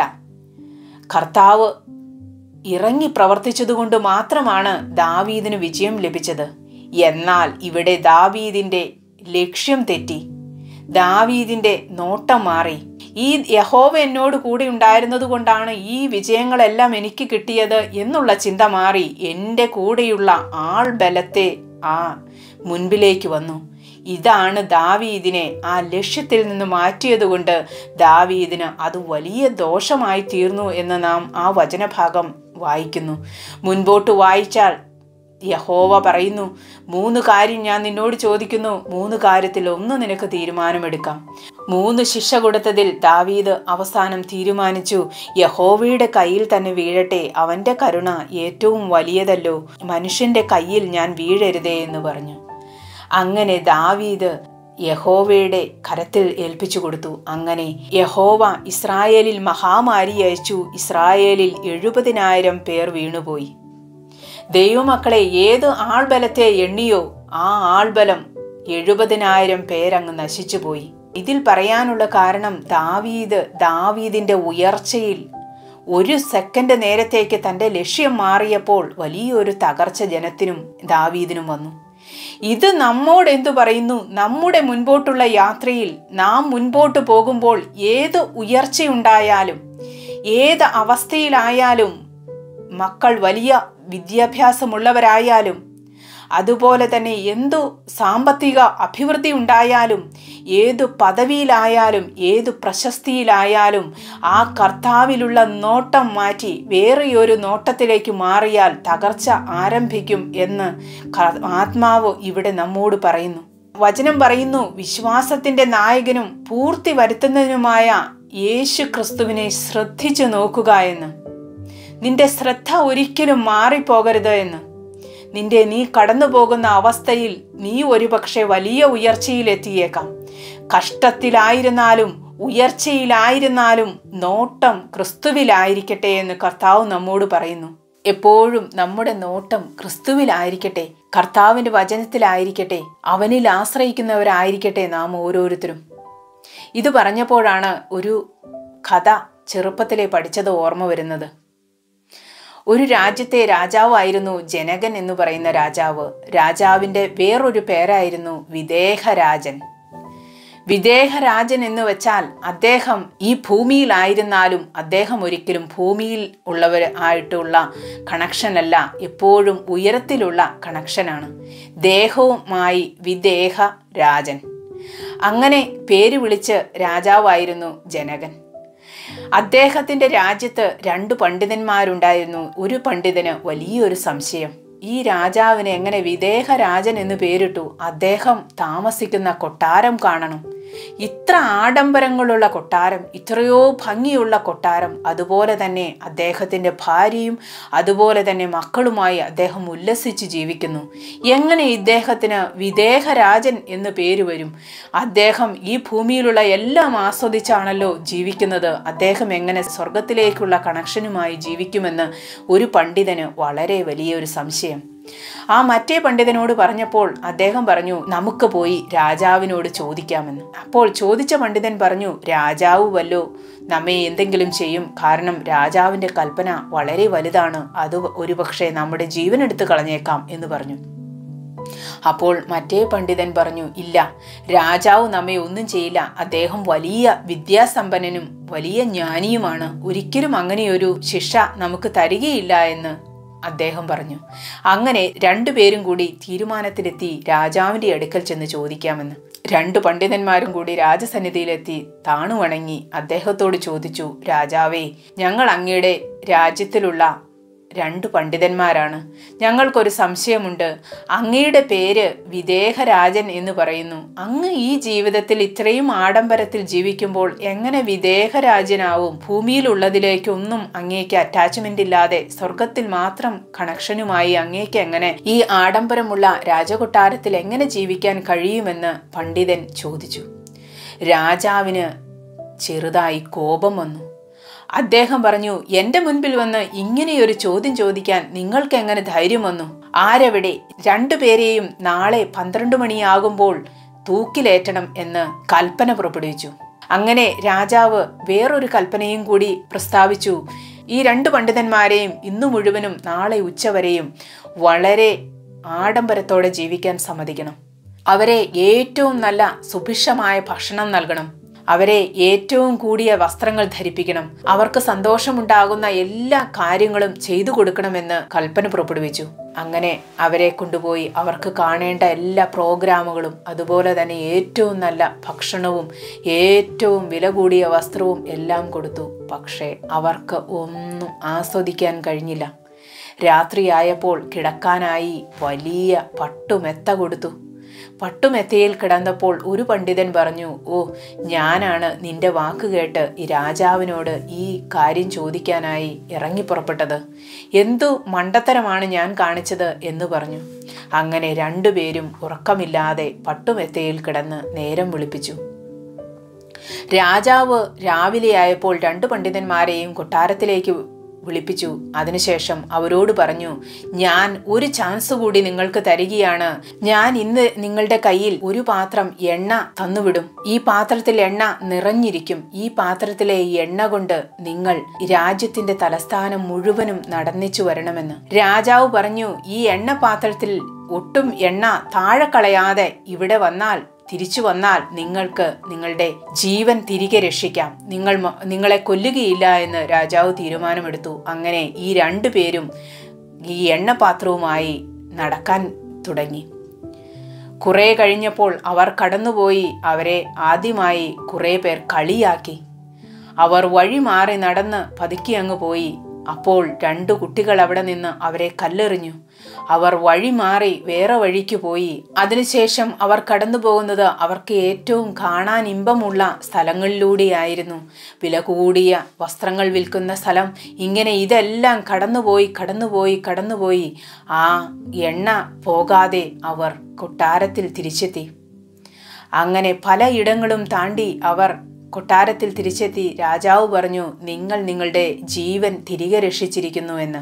കർത്താവ് ഇറങ്ങി പ്രവർത്തിച്ചതുകൊണ്ട് മാത്രമാണ് ദാവീദിന് വിജയം ലഭിച്ചത് എന്നാൽ ഇവിടെ ദാവീദിന്റെ ലക്ഷ്യം തെറ്റി ദാവീദിന്റെ നോട്ടം മാറി ഈ യഹോവ എന്നോട് കൂടെ ഉണ്ടായിരുന്നത് കൊണ്ടാണ് ഈ വിജയങ്ങളെല്ലാം എനിക്ക് കിട്ടിയത് എന്നുള്ള ചിന്ത മാറി എൻ്റെ കൂടെയുള്ള ആൾ ബലത്തെ ആ മുൻപിലേക്ക് വന്നു ഇതാണ് ദാവീദിനെ ആ ലക്ഷ്യത്തിൽ നിന്ന് മാറ്റിയതുകൊണ്ട് ദാവീദിന് അത് വലിയ ദോഷമായി തീർന്നു എന്ന് നാം ആ വചനഭാഗം വായിക്കുന്നു മുൻപോട്ട് വായിച്ചാൽ യഹോവ പറയുന്നു മൂന്ന് കാര്യം ഞാൻ നിന്നോട് ചോദിക്കുന്നു മൂന്ന് കാര്യത്തിൽ ഒന്ന് നിനക്ക് തീരുമാനമെടുക്കാം മൂന്ന് ശിക്ഷ കൊടുത്തതിൽ ദാവീദ് അവസാനം തീരുമാനിച്ചു യഹോവയുടെ കയ്യിൽ തന്നെ വീഴട്ടെ അവന്റെ കരുണ ഏറ്റവും വലിയതല്ലോ മനുഷ്യന്റെ കയ്യിൽ ഞാൻ വീഴരുതേ എന്ന് പറഞ്ഞു അങ്ങനെ ദാവീദ് യഹോവയുടെ കരത്തിൽ ഏൽപ്പിച്ചു കൊടുത്തു അങ്ങനെ യഹോവ ഇസ്രായേലിൽ മഹാമാരി അയച്ചു ഇസ്രായേലിൽ എഴുപതിനായിരം പേർ വീണുപോയി ദൈവമക്കളെ ഏത് ആൾബലത്തെ എണ്ണിയോ ആ ആൾബലം എഴുപതിനായിരം പേരങ്ങ് നശിച്ചുപോയി ഇതിൽ പറയാനുള്ള കാരണം ദാവീദ് ദാവീദിന്റെ ഉയർച്ചയിൽ ഒരു സെക്കൻഡ് നേരത്തേക്ക് തന്റെ ലക്ഷ്യം മാറിയപ്പോൾ വലിയൊരു തകർച്ച ജനത്തിനും ദാവീദിനും വന്നു ഇത് നമ്മോട് എന്തു പറയുന്നു നമ്മുടെ മുൻപോട്ടുള്ള യാത്രയിൽ നാം മുൻപോട്ട് പോകുമ്പോൾ ഏത് ഉയർച്ചയുണ്ടായാലും ഏത് അവസ്ഥയിലായാലും മക്കൾ വലിയ വിദ്യാഭ്യാസമുള്ളവരായാലും അതുപോലെ തന്നെ എന്തു സാമ്പത്തിക അഭിവൃദ്ധി ഉണ്ടായാലും ഏതു പദവിയിലായാലും ഏതു പ്രശസ്തിയിലായാലും ആ കർത്താവിലുള്ള നോട്ടം മാറ്റി വേറെയൊരു നോട്ടത്തിലേക്ക് മാറിയാൽ തകർച്ച ആരംഭിക്കും എന്ന് ക- ആത്മാവ് ഇവിടെ നമ്മോട് പറയുന്നു വചനം പറയുന്നു വിശ്വാസത്തിന്റെ നായകനും പൂർത്തി വരുത്തുന്നതിനുമായ യേശു ക്രിസ്തുവിനെ ശ്രദ്ധിച്ചു നോക്കുക എന്ന് നിന്റെ ശ്രദ്ധ ഒരിക്കലും മാറിപ്പോകരുത് എന്ന് നിന്റെ നീ കടന്നു പോകുന്ന അവസ്ഥയിൽ നീ ഒരുപക്ഷെ വലിയ ഉയർച്ചയിലെത്തിയേക്കാം കഷ്ടത്തിലായിരുന്നാലും ഉയർച്ചയിലായിരുന്നാലും നോട്ടം ക്രിസ്തുവിലായിരിക്കട്ടെ എന്ന് കർത്താവ് നമ്മോട് പറയുന്നു എപ്പോഴും നമ്മുടെ നോട്ടം ക്രിസ്തുവിലായിരിക്കട്ടെ കർത്താവിന്റെ വചനത്തിലായിരിക്കട്ടെ അവനിൽ ആശ്രയിക്കുന്നവരായിരിക്കട്ടെ നാം ഓരോരുത്തരും ഇത് പറഞ്ഞപ്പോഴാണ് ഒരു കഥ ചെറുപ്പത്തിലെ പഠിച്ചത് ഓർമ്മ വരുന്നത് ഒരു രാജ്യത്തെ രാജാവായിരുന്നു ജനകൻ എന്ന് പറയുന്ന രാജാവ് രാജാവിന്റെ വേറൊരു പേരായിരുന്നു വിദേഹരാജൻ വിദേഹരാജൻ എന്ന് വെച്ചാൽ അദ്ദേഹം ഈ ഭൂമിയിലായിരുന്നാലും അദ്ദേഹം ഒരിക്കലും ഭൂമിയിൽ ഉള്ളവർ ആയിട്ടുള്ള കണക്ഷനല്ല എപ്പോഴും ഉയരത്തിലുള്ള കണക്ഷനാണ് ദേഹവുമായി വിദേഹ രാജൻ അങ്ങനെ പേര് വിളിച്ച് രാജാവായിരുന്നു ജനകൻ അദ്ദേഹത്തിന്റെ രാജ്യത്ത് രണ്ട് പണ്ഡിതന്മാരുണ്ടായിരുന്നു ഒരു പണ്ഡിതന് വലിയൊരു സംശയം ഈ രാജാവിന് എങ്ങനെ വിദേഹ രാജൻ എന്ന് പേരിട്ടു അദ്ദേഹം താമസിക്കുന്ന കൊട്ടാരം കാണണം ഇത്ര ആഡംബരങ്ങളുള്ള കൊട്ടാരം ഇത്രയോ ഭംഗിയുള്ള കൊട്ടാരം അതുപോലെ തന്നെ അദ്ദേഹത്തിന്റെ ഭാര്യയും അതുപോലെ തന്നെ മക്കളുമായി അദ്ദേഹം ഉല്ലസിച്ച് ജീവിക്കുന്നു എങ്ങനെ ഇദ്ദേഹത്തിന് വിദേഹരാജൻ എന്ന് പേര് വരും അദ്ദേഹം ഈ ഭൂമിയിലുള്ള എല്ലാം ആസ്വദിച്ചാണല്ലോ ജീവിക്കുന്നത് അദ്ദേഹം എങ്ങനെ സ്വർഗത്തിലേക്കുള്ള കണക്ഷനുമായി ജീവിക്കുമെന്ന് ഒരു പണ്ഡിതന് വളരെ വലിയൊരു സംശയം ആ മറ്റേ പണ്ഡിതനോട് പറഞ്ഞപ്പോൾ അദ്ദേഹം പറഞ്ഞു നമുക്ക് പോയി രാജാവിനോട് ചോദിക്കാമെന്ന് അപ്പോൾ ചോദിച്ച പണ്ഡിതൻ പറഞ്ഞു രാജാവ് വല്ലോ നമ്മെ എന്തെങ്കിലും ചെയ്യും കാരണം രാജാവിന്റെ കൽപ്പന വളരെ വലുതാണ് അത് ഒരുപക്ഷെ നമ്മുടെ ജീവൻ എടുത്തു കളഞ്ഞേക്കാം എന്ന് പറഞ്ഞു അപ്പോൾ മറ്റേ പണ്ഡിതൻ പറഞ്ഞു ഇല്ല രാജാവ് നമ്മെ ഒന്നും ചെയ്യില്ല അദ്ദേഹം വലിയ വിദ്യാസമ്പന്നനും വലിയ ജ്ഞാനിയുമാണ് ഒരിക്കലും അങ്ങനെയൊരു ശിക്ഷ നമുക്ക് തരികയില്ല എന്ന് അദ്ദേഹം പറഞ്ഞു അങ്ങനെ രണ്ടുപേരും കൂടി തീരുമാനത്തിലെത്തി രാജാവിന്റെ അടുക്കൽ ചെന്ന് ചോദിക്കാമെന്ന് രണ്ട് പണ്ഡിതന്മാരും കൂടി രാജസന്നിധിയിലെത്തി താണുവണങ്ങി അദ്ദേഹത്തോട് ചോദിച്ചു രാജാവേ ഞങ്ങൾ അങ്ങയുടെ രാജ്യത്തിലുള്ള രണ്ട് പണ്ഡിതന്മാരാണ് ഞങ്ങൾക്കൊരു സംശയമുണ്ട് അങ്ങയുടെ പേര് വിദേഹരാജൻ എന്ന് പറയുന്നു അങ്ങ് ഈ ജീവിതത്തിൽ ഇത്രയും ആഡംബരത്തിൽ ജീവിക്കുമ്പോൾ എങ്ങനെ വിദേഹരാജനാവും ഭൂമിയിലുള്ളതിലേക്കൊന്നും അങ്ങേക്ക് അറ്റാച്ച്മെന്റ് ഇല്ലാതെ സ്വർഗത്തിൽ മാത്രം കണക്ഷനുമായി അങ്ങേക്ക് എങ്ങനെ ഈ ആഡംബരമുള്ള രാജകൊട്ടാരത്തിൽ എങ്ങനെ ജീവിക്കാൻ കഴിയുമെന്ന് പണ്ഡിതൻ ചോദിച്ചു രാജാവിന് ചെറുതായി കോപം വന്നു അദ്ദേഹം പറഞ്ഞു എന്റെ മുൻപിൽ വന്ന് ഇങ്ങനെയൊരു ചോദ്യം ചോദിക്കാൻ നിങ്ങൾക്ക് എങ്ങനെ ധൈര്യം വന്നു ആരെവിടെ രണ്ടുപേരെയും നാളെ പന്ത്രണ്ട് മണിയാകുമ്പോൾ തൂക്കിലേറ്റണം എന്ന് കൽപ്പന പുറപ്പെടുവിച്ചു അങ്ങനെ രാജാവ് വേറൊരു കൽപ്പനയും കൂടി പ്രസ്താവിച്ചു ഈ രണ്ട് പണ്ഡിതന്മാരെയും ഇന്നു മുഴുവനും നാളെ ഉച്ചവരെയും വളരെ ആഡംബരത്തോടെ ജീവിക്കാൻ സമ്മതിക്കണം അവരെ ഏറ്റവും നല്ല സുഭിക്ഷമായ ഭക്ഷണം നൽകണം അവരെ ഏറ്റവും കൂടിയ വസ്ത്രങ്ങൾ ധരിപ്പിക്കണം അവർക്ക് സന്തോഷമുണ്ടാകുന്ന എല്ലാ കാര്യങ്ങളും ചെയ്തു കൊടുക്കണമെന്ന് കൽപ്പന പുറപ്പെടുവിച്ചു അങ്ങനെ അവരെ കൊണ്ടുപോയി അവർക്ക് കാണേണ്ട എല്ലാ പ്രോഗ്രാമുകളും അതുപോലെ തന്നെ ഏറ്റവും നല്ല ഭക്ഷണവും ഏറ്റവും വില കൂടിയ വസ്ത്രവും എല്ലാം കൊടുത്തു പക്ഷേ അവർക്ക് ഒന്നും ആസ്വദിക്കാൻ കഴിഞ്ഞില്ല രാത്രിയായപ്പോൾ കിടക്കാനായി വലിയ പട്ടുമെത്ത കൊടുത്തു പട്ടുമെത്തയിൽ കിടന്നപ്പോൾ ഒരു പണ്ഡിതൻ പറഞ്ഞു ഓ ഞാനാണ് നിന്റെ വാക്ക് കേട്ട് ഈ രാജാവിനോട് ഈ കാര്യം ചോദിക്കാനായി ഇറങ്ങിപ്പുറപ്പെട്ടത് എന്തു മണ്ടത്തരമാണ് ഞാൻ കാണിച്ചത് എന്ന് പറഞ്ഞു അങ്ങനെ രണ്ടുപേരും ഉറക്കമില്ലാതെ പട്ടുമെത്തയിൽ കിടന്ന് നേരം വിളിപ്പിച്ചു രാജാവ് രാവിലെയായപ്പോൾ രണ്ട് പണ്ഡിതന്മാരെയും കൊട്ടാരത്തിലേക്ക് വിളിപ്പിച്ചു അതിനുശേഷം അവരോട് പറഞ്ഞു ഞാൻ ഒരു ചാൻസ് കൂടി നിങ്ങൾക്ക് തരികയാണ് ഞാൻ ഇന്ന് നിങ്ങളുടെ കയ്യിൽ ഒരു പാത്രം എണ്ണ തന്നുവിടും ഈ പാത്രത്തിൽ എണ്ണ നിറഞ്ഞിരിക്കും ഈ പാത്രത്തിലെ എണ്ണ കൊണ്ട് നിങ്ങൾ രാജ്യത്തിന്റെ തലസ്ഥാനം മുഴുവനും നടന്നിച്ചു വരണമെന്ന് രാജാവ് പറഞ്ഞു ഈ എണ്ണ പാത്രത്തിൽ ഒട്ടും എണ്ണ താഴെ കളയാതെ ഇവിടെ വന്നാൽ തിരിച്ചു വന്നാൽ നിങ്ങൾക്ക് നിങ്ങളുടെ ജീവൻ തിരികെ രക്ഷിക്കാം നിങ്ങൾ മ- നിങ്ങളെ കൊല്ലുകയില്ല എന്ന് രാജാവ് തീരുമാനമെടുത്തു അങ്ങനെ ഈ രണ്ടു പേരും ഈ എണ്ണപാത്രവുമായി നടക്കാൻ തുടങ്ങി കുറെ കഴിഞ്ഞപ്പോൾ അവർ കടന്നുപോയി അവരെ ആദ്യമായി കുറെ പേർ കളിയാക്കി അവർ വഴി മാറി നടന്ന് പതുക്കി അങ്ങ് പോയി അപ്പോൾ രണ്ടു കുട്ടികൾ അവിടെ നിന്ന് അവരെ കല്ലെറിഞ്ഞു അവർ വഴി മാറി വേറെ വഴിക്ക് പോയി അതിനുശേഷം അവർ കടന്നു പോകുന്നത് അവർക്ക് ഏറ്റവും കാണാൻ ഇമ്പമുള്ള സ്ഥലങ്ങളിലൂടെയായിരുന്നു വില കൂടിയ വസ്ത്രങ്ങൾ വിൽക്കുന്ന സ്ഥലം ഇങ്ങനെ ഇതെല്ലാം കടന്നുപോയി കടന്നുപോയി കടന്നുപോയി ആ എണ്ണ പോകാതെ അവർ കൊട്ടാരത്തിൽ തിരിച്ചെത്തി അങ്ങനെ പലയിടങ്ങളും താണ്ടി അവർ കൊട്ടാരത്തിൽ തിരിച്ചെത്തി രാജാവ് പറഞ്ഞു നിങ്ങൾ നിങ്ങളുടെ ജീവൻ തിരികെ രക്ഷിച്ചിരിക്കുന്നു എന്ന്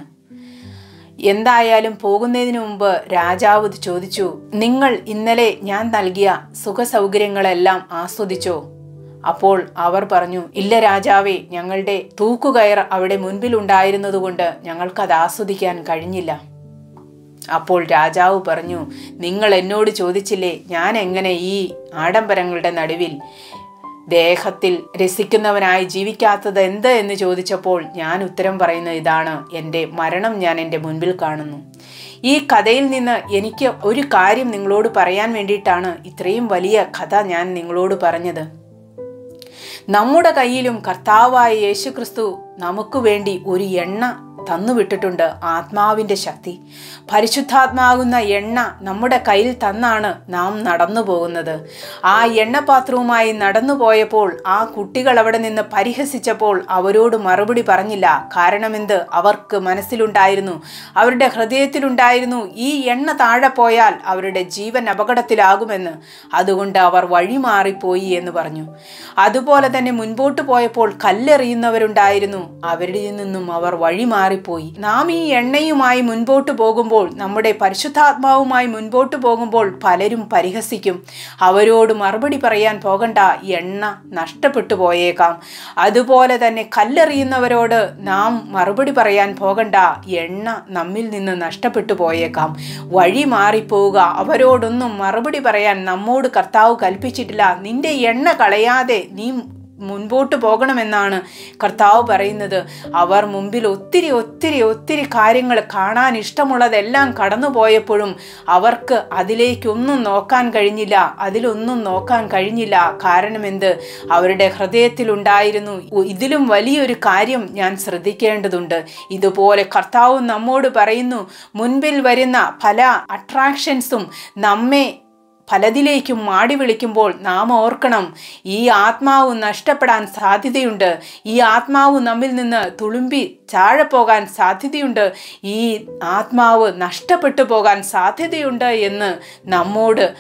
എന്തായാലും പോകുന്നതിന് മുമ്പ് രാജാവ് ചോദിച്ചു നിങ്ങൾ ഇന്നലെ ഞാൻ നൽകിയ സുഖസൗകര്യങ്ങളെല്ലാം ആസ്വദിച്ചോ അപ്പോൾ അവർ പറഞ്ഞു ഇല്ല രാജാവേ ഞങ്ങളുടെ തൂക്കുകയർ അവിടെ മുൻപിലുണ്ടായിരുന്നതുകൊണ്ട് ഞങ്ങൾക്കത് ആസ്വദിക്കാൻ കഴിഞ്ഞില്ല അപ്പോൾ രാജാവ് പറഞ്ഞു നിങ്ങൾ എന്നോട് ചോദിച്ചില്ലേ ഞാൻ എങ്ങനെ ഈ ആഡംബരങ്ങളുടെ നടുവിൽ ദേഹത്തിൽ രസിക്കുന്നവനായി ജീവിക്കാത്തത് എന്ത് എന്ന് ചോദിച്ചപ്പോൾ ഞാൻ ഉത്തരം പറയുന്നത് ഇതാണ് എൻ്റെ മരണം ഞാൻ എൻ്റെ മുൻപിൽ കാണുന്നു ഈ കഥയിൽ നിന്ന് എനിക്ക് ഒരു കാര്യം നിങ്ങളോട് പറയാൻ വേണ്ടിയിട്ടാണ് ഇത്രയും വലിയ കഥ ഞാൻ നിങ്ങളോട് പറഞ്ഞത് നമ്മുടെ കയ്യിലും കർത്താവായ യേശുക്രിസ്തു നമുക്ക് വേണ്ടി ഒരു എണ്ണ തന്നുവിട്ടിട്ടുണ്ട് ആത്മാവിൻ്റെ ശക്തി പരിശുദ്ധാത്മാകുന്ന എണ്ണ നമ്മുടെ കയ്യിൽ തന്നാണ് നാം നടന്നു പോകുന്നത് ആ എണ്ണപാത്രവുമായി നടന്നു പോയപ്പോൾ ആ കുട്ടികൾ അവിടെ നിന്ന് പരിഹസിച്ചപ്പോൾ അവരോട് മറുപടി പറഞ്ഞില്ല കാരണമെന്ത് അവർക്ക് മനസ്സിലുണ്ടായിരുന്നു അവരുടെ ഹൃദയത്തിലുണ്ടായിരുന്നു ഈ എണ്ണ താഴെ പോയാൽ അവരുടെ ജീവൻ അപകടത്തിലാകുമെന്ന് അതുകൊണ്ട് അവർ വഴിമാറിപ്പോയി എന്ന് പറഞ്ഞു അതുപോലെ തന്നെ മുൻപോട്ട് പോയപ്പോൾ കല്ലെറിയുന്നവരുണ്ടായിരുന്നു അവരിൽ നിന്നും അവർ വഴിമാറിപ്പോയി നാം ഈ എണ്ണയുമായി മുൻപോട്ട് പോകുമ്പോൾ നമ്മുടെ പരിശുദ്ധാത്മാവുമായി മുൻപോട്ട് പോകുമ്പോൾ പലരും പരിഹസിക്കും അവരോട് മറുപടി പറയാൻ പോകണ്ട എണ്ണ നഷ്ടപ്പെട്ടു പോയേക്കാം അതുപോലെ തന്നെ കല്ലെറിയുന്നവരോട് നാം മറുപടി പറയാൻ പോകണ്ട എണ്ണ നമ്മിൽ നിന്ന് നഷ്ടപ്പെട്ടു പോയേക്കാം വഴി മാറിപ്പോവുക അവരോടൊന്നും മറുപടി പറയാൻ നമ്മോട് കർത്താവ് കൽപ്പിച്ചിട്ടില്ല നിന്റെ എണ്ണ കളയാതെ നീ മുൻപോട്ട് പോകണമെന്നാണ് കർത്താവ് പറയുന്നത് അവർ മുമ്പിൽ ഒത്തിരി ഒത്തിരി ഒത്തിരി കാര്യങ്ങൾ കാണാൻ ഇഷ്ടമുള്ളതെല്ലാം കടന്നു പോയപ്പോഴും അവർക്ക് അതിലേക്കൊന്നും നോക്കാൻ കഴിഞ്ഞില്ല അതിലൊന്നും നോക്കാൻ കഴിഞ്ഞില്ല കാരണം എന്ത് അവരുടെ ഹൃദയത്തിലുണ്ടായിരുന്നു ഇതിലും വലിയൊരു കാര്യം ഞാൻ ശ്രദ്ധിക്കേണ്ടതുണ്ട് ഇതുപോലെ കർത്താവ് നമ്മോട് പറയുന്നു മുൻപിൽ വരുന്ന പല അട്രാക്ഷൻസും നമ്മെ പലതിലേക്കും മാടി വിളിക്കുമ്പോൾ നാം ഓർക്കണം ഈ ആത്മാവ് നഷ്ടപ്പെടാൻ സാധ്യതയുണ്ട് ഈ ആത്മാവ് നമ്മിൽ നിന്ന് തുളുമ്പി താഴെ പോകാൻ സാധ്യതയുണ്ട് ഈ ആത്മാവ് നഷ്ടപ്പെട്ടു പോകാൻ സാധ്യതയുണ്ട് എന്ന് നമ്മോട്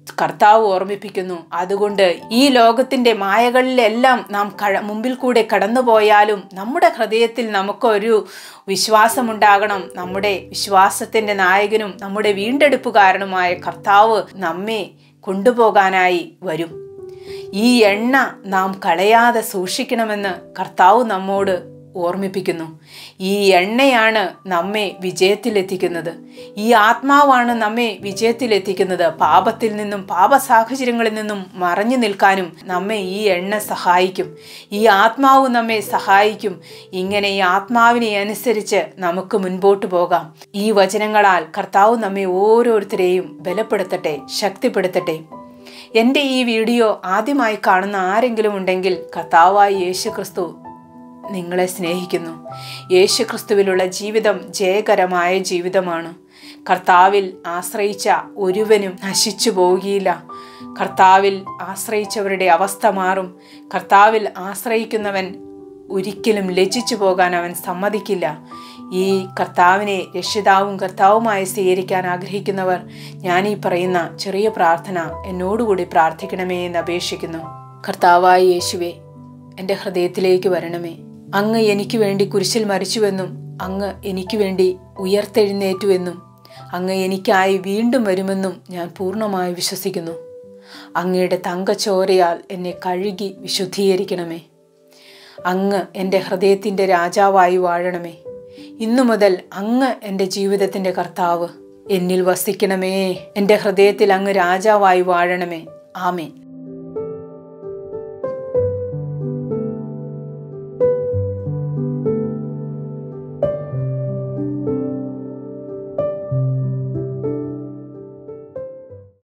കർത്താവ് ഓർമ്മിപ്പിക്കുന്നു അതുകൊണ്ട് ഈ ലോകത്തിന്റെ മായകളിലെല്ലാം നാം കഴ മുമ്പിൽ കൂടെ കടന്നുപോയാലും നമ്മുടെ ഹൃദയത്തിൽ നമുക്കൊരു വിശ്വാസമുണ്ടാകണം നമ്മുടെ വിശ്വാസത്തിന്റെ നായകനും നമ്മുടെ വീണ്ടെടുപ്പുകാരനുമായ കർത്താവ് നമ്മെ കൊണ്ടുപോകാനായി വരും ഈ എണ്ണ നാം കളയാതെ സൂക്ഷിക്കണമെന്ന് കർത്താവ് നമ്മോട് ഓർമ്മിപ്പിക്കുന്നു ഈ എണ്ണയാണ് നമ്മെ വിജയത്തിലെത്തിക്കുന്നത് ഈ ആത്മാവാണ് നമ്മെ വിജയത്തിലെത്തിക്കുന്നത് പാപത്തിൽ നിന്നും പാപ സാഹചര്യങ്ങളിൽ നിന്നും മറഞ്ഞു നിൽക്കാനും നമ്മെ ഈ എണ്ണ സഹായിക്കും ഈ ആത്മാവ് നമ്മെ സഹായിക്കും ഇങ്ങനെ ഈ ആത്മാവിനെ അനുസരിച്ച് നമുക്ക് മുൻപോട്ട് പോകാം ഈ വചനങ്ങളാൽ കർത്താവ് നമ്മെ ഓരോരുത്തരെയും ബലപ്പെടുത്തട്ടെ ശക്തിപ്പെടുത്തട്ടെ എൻ്റെ ഈ വീഡിയോ ആദ്യമായി കാണുന്ന ആരെങ്കിലും ഉണ്ടെങ്കിൽ കർത്താവായ യേശു ക്രിസ്തു നിങ്ങളെ സ്നേഹിക്കുന്നു യേശു ക്രിസ്തുവിലുള്ള ജീവിതം ജയകരമായ ജീവിതമാണ് കർത്താവിൽ ആശ്രയിച്ച ഒരുവനും നശിച്ചു പോവുകയില്ല കർത്താവിൽ ആശ്രയിച്ചവരുടെ അവസ്ഥ മാറും കർത്താവിൽ ആശ്രയിക്കുന്നവൻ ഒരിക്കലും ലജ്ജിച്ചു പോകാൻ അവൻ സമ്മതിക്കില്ല ഈ കർത്താവിനെ രക്ഷിതാവും കർത്താവുമായി സ്വീകരിക്കാൻ ആഗ്രഹിക്കുന്നവർ ഞാൻ ഈ പറയുന്ന ചെറിയ പ്രാർത്ഥന എന്നോടുകൂടി പ്രാർത്ഥിക്കണമേ എന്ന് അപേക്ഷിക്കുന്നു കർത്താവായ യേശുവെ എൻ്റെ ഹൃദയത്തിലേക്ക് വരണമേ അങ്ങ് എനിക്ക് വേണ്ടി കുരിശിൽ മരിച്ചുവെന്നും അങ്ങ് എനിക്ക് വേണ്ടി ഉയർത്തെഴുന്നേറ്റുവെന്നും അങ്ങ് എനിക്കായി വീണ്ടും വരുമെന്നും ഞാൻ പൂർണ്ണമായി വിശ്വസിക്കുന്നു അങ്ങയുടെ തങ്കച്ചോരയാൽ എന്നെ കഴുകി വിശുദ്ധീകരിക്കണമേ അങ്ങ് എൻ്റെ ഹൃദയത്തിൻ്റെ രാജാവായി വാഴണമേ ഇന്നു മുതൽ അങ്ങ് എൻ്റെ ജീവിതത്തിൻ്റെ കർത്താവ് എന്നിൽ വസിക്കണമേ എൻ്റെ ഹൃദയത്തിൽ അങ്ങ് രാജാവായി വാഴണമേ ആമേൻ